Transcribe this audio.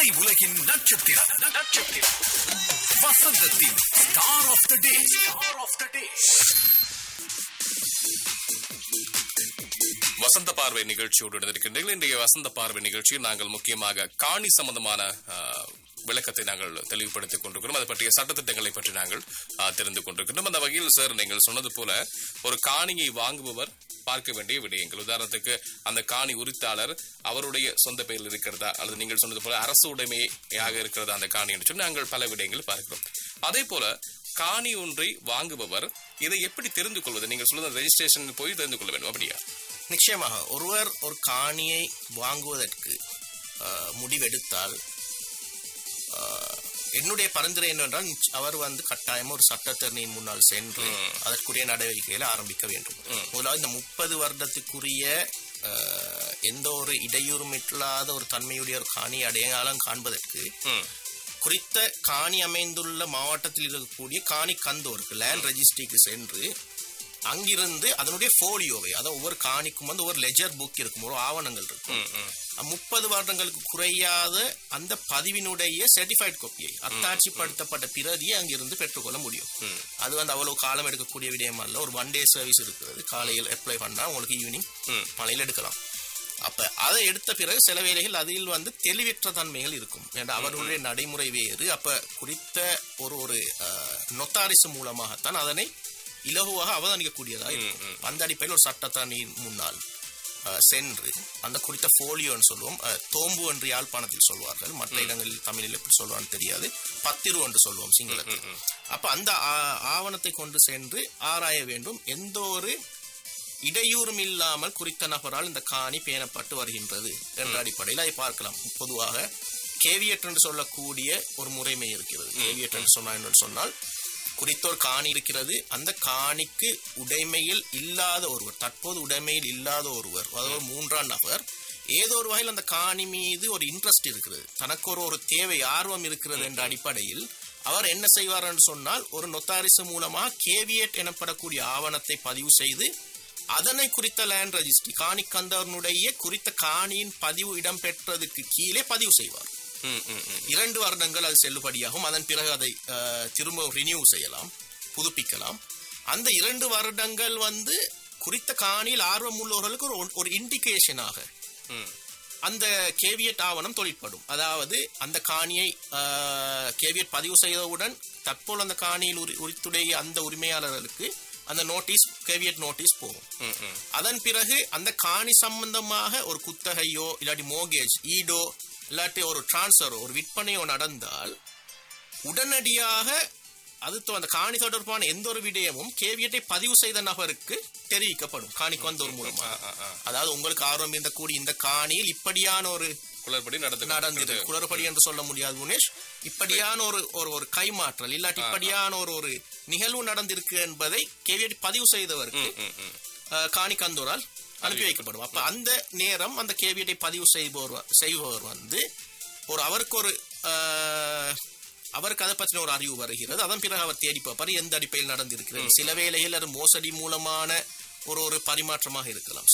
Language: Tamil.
உலகின் நட்சத்திரம் நட்சத்திரம் வசந்தத்தின் star of the day star of the day வசந்த பார்வை நிகழ்ச்சியோடு இணைந்திருக்கின்றீர்கள் இன்றைய வசந்த பார்வை நிகழ்ச்சியில் நாங்கள் முக்கியமாக காணி சம்பந்தமான ஆ, விளக்கத்தை நாங்கள் தெளிவுபடுத்திக் கொண்டிருக்கிறோம் அது பற்றிய சட்டத்திட்டங்களை பற்றி நாங்கள் ஆ, தெரிந்து கொண்டிருக்கின்றோம் அந்த வகையில் சார் நீங்கள் சொன்னது போல ஒரு காணியை வாங்குபவர் பார்க்க வேண்டிய விடயங்கள் உதாரணத்துக்கு அந்த காணி உரித்தாளர் அவருடைய சொந்த பெயரில் இருக்கிறதா அல்லது நீங்கள் சொன்னது போல அரசு உடைமையாக இருக்கிறதா அந்த காணி என்று சொல்லி நாங்கள் பல விடயங்கள் பார்க்கிறோம் அதே போல காணி ஒன்றை வாங்குபவர் இதை எப்படி தெரிந்து கொள்வது நீங்கள் சொல்லுவது ரெஜிஸ்ட்ரேஷன் போய் தெரிந்து கொள்ள வேண்டும் அப்படியா நிச்சயமாக ஒருவர் ஒரு காணியை வாங்குவதற்கு ஆஹ், முடிவெடுத்தால் ஆஹ், என்னுடைய பரிந்துரை என்னவென்றால் நிச்ச- அவர் வந்து கட்டாயமா ஒரு சட்டத்தரணியின் முன்னால் சென்று அதற்குரிய நடவடிக்கைகளை ஆரம்பிக்க வேண்டும் முதலாவது இந்த முப்பது வருடத்துக்குரிய ஆஹ், எந்த ஒரு இடையூறும் இல்லாத ஒரு தன்மையுடைய ஒரு காணியை அடையாளம் காண்பதற்கு ம் குறித்த காணி அமைந்துள்ள மாவட்டத்தில் இருக்கக்கூடிய காணி கந்தோருக்கு லேண்ட் ரெஜிஸ்ட்ரிக்கு சென்று அங்கிருந்து அதனுடைய போலியோவை அதாவது ஒவ்வொரு காணிக்கும் வந்து ஒரு லெஜர் புக் இருக்கும் ஒரு ஆவணங்கள் இருக்கும் ம், ம். முப்பது வருடங்களுக்கு குறையாத அந்த பதிவினுடைய சர்டிஃபைட் காப்பியை அத்தாட்சிப்படுத்தப்பட்ட பிரதியை அங்கிருந்து பெற்றுக்கொள்ள முடியும் அது வந்து அவ்வளவு காலம் எடுக்கக்கூடிய விடயம் அல்ல ஒரு ஒன் டே சர்வீஸ் இருக்கிறது காலையில் அப்ளை பண்ணா உங்களுக்கு ஈவினிங் ம். மலையில் எடுக்கலாம் அப்ப அதை எடுத்த பிறகு சில வேளைகள் அதில் வந்து தெளிவற்ற தன்மைகள் இருக்கும் ஏன்னா அவர்களுடைய நடைமுறை வேறு அப்ப குறித்த ஒரு ஒரு நொத்தாரிசு மூலமாகத்தான் அதனை இலகுவாக அவதானிக்கக்கூடியதா இருக்கும் அந்த அடிப்படையில் ஒரு சட்டத்தணியின் முன்னால் அஹ், சென்று அந்த குறித்த போலியோன்னு சொல்லுவோம் அஹ், தோம்பு என்று யாழ்ப்பாணத்தில் சொல்வார்கள் மற்ற இடங்களில் தமிழில் எப்படி சொல்லுவான்னு தெரியாது பத்திரு என்று சொல்லுவோம் சிங்களத்தில் அப்ப அந்த ஆ- ஆவணத்தை கொண்டு சென்று ஆராய வேண்டும் எந்த ஒரு இடையூறும் இல்லாமல் குறித்த நபரால் இந்த காணி பேணப்பட்டு வருகின்றது என்ற அடிப்படையில் அதை பார்க்கலாம் பொதுவாக கேவியட் என்று சொல்லக்கூடிய ஒரு முறைமை இருக்கிறது கேவியட் என்று சொன்னா என்று சொன்னால் குறித்த ஒரு காணி இருக்கிறது அந்த காணிக்கு உடைமையில் இல்லாத ஒருவர் தற்போது உடைமையில் இல்லாத ஒருவர் அதாவது ஒரு மூன்றாம் நபர் ஏதோ ஒரு வகையில் அந்த காணி மீது ஒரு இன்ட்ரெஸ்ட் இருக்கிறது தனக்கு ஒரு ஒரு தேவை ஆர்வம் இருக்கிறது என்ற அடிப்படையில் அவர் என்ன செய்வார் என்று சொன்னால் ஒரு நொத்தாரிசு மூலமாக கேவியட் எனப்படக்கூடிய ஆவணத்தை பதிவு செய்து அதனை குறித்த லேண்ட் ரெஜிஸ்ட்ரி காணி கந்தவனுடைய குறித்த காணியின் பதிவு இடம்பெற்றதுக்கு கீழே பதிவு செய்வார் ம், ம், ம். இரண்டு வருடங்கள் அது செல்லுபடியாகும் அதன் பிறகு அதை அஹ், திரும்ப ரினியூ செய்யலாம் புதுப்பிக்கலாம் அந்த இரண்டு வருடங்கள் வந்து குறித்த காணியில் ஆர்வம் உள்ளவர்களுக்கு ஒரு ஒரு இண்டிகேஷனாக ம். அந்த கேவியட் ஆவணம் தொழிற்படும் அதாவது அந்த காணியை கேவியட் பதிவு செய்தவுடன் தற்போது அந்த காணியில் உரி உரித்துடைய அந்த உரிமையாளர்களுக்கு அந்த நோட்டீஸ் கேவியட் நோட்டீஸ் போகும் ம், ம். அதன் பிறகு அந்த காணி சம்பந்தமாக ஒரு குத்தகையோ இல்லாட்டி மோகேஜ் ஈடோ இல்லாட்டி ஒரு டிரான்ஸ்ஃபரோ ஒரு விற்பனையோ நடந்தால் உடனடியாக அது தொ- அந்த காணி தொடர்பான எந்த ஒரு விடயமும் கேவியட்டை பதிவு செய்த நபருக்கு தெரிவிக்கப்படும் காணிக்கு வந்த ஒரு மூலமா ஆ, ஆ. அதாவது உங்களுக்கு ஆர்வம் இருந்த கூடி இந்த காணியில் இப்படியான ஒரு குளறுபடி நடந்து நடந்தது குளறுபடி என்று சொல்ல முடியாது குணேஷ் இப்படியான ஒரு ஒரு ஒரு கைமாற்றல் இல்லாட்டி இப்படியான ஒரு ஒரு நிகழ்வு நடந்திருக்கு என்பதை கேவியட் பதிவு செய்தவருக்கு ம், ம். அஹ், காணி கந்தோரால் அனுப்பி வைக்கப்படும் அப்ப அந்த நேரம் அந்த கேவியட்டை பதிவு செய்பவர் வ- செய்பவர் வந்து ஒரு அவருக்கு ஒரு அஹ், அவருக்கு அதை பற்றின ஒரு அறிவு வருகிறது அதன் பிறகு அவர் தேடி பார்ப்பார் எந்த அடிப்படையில் நடந்திருக்கிறது சில வேளையில் அது மோசடி மூலமான ஒரு ஒரு பரிமாற்றமாக இருக்கலாம்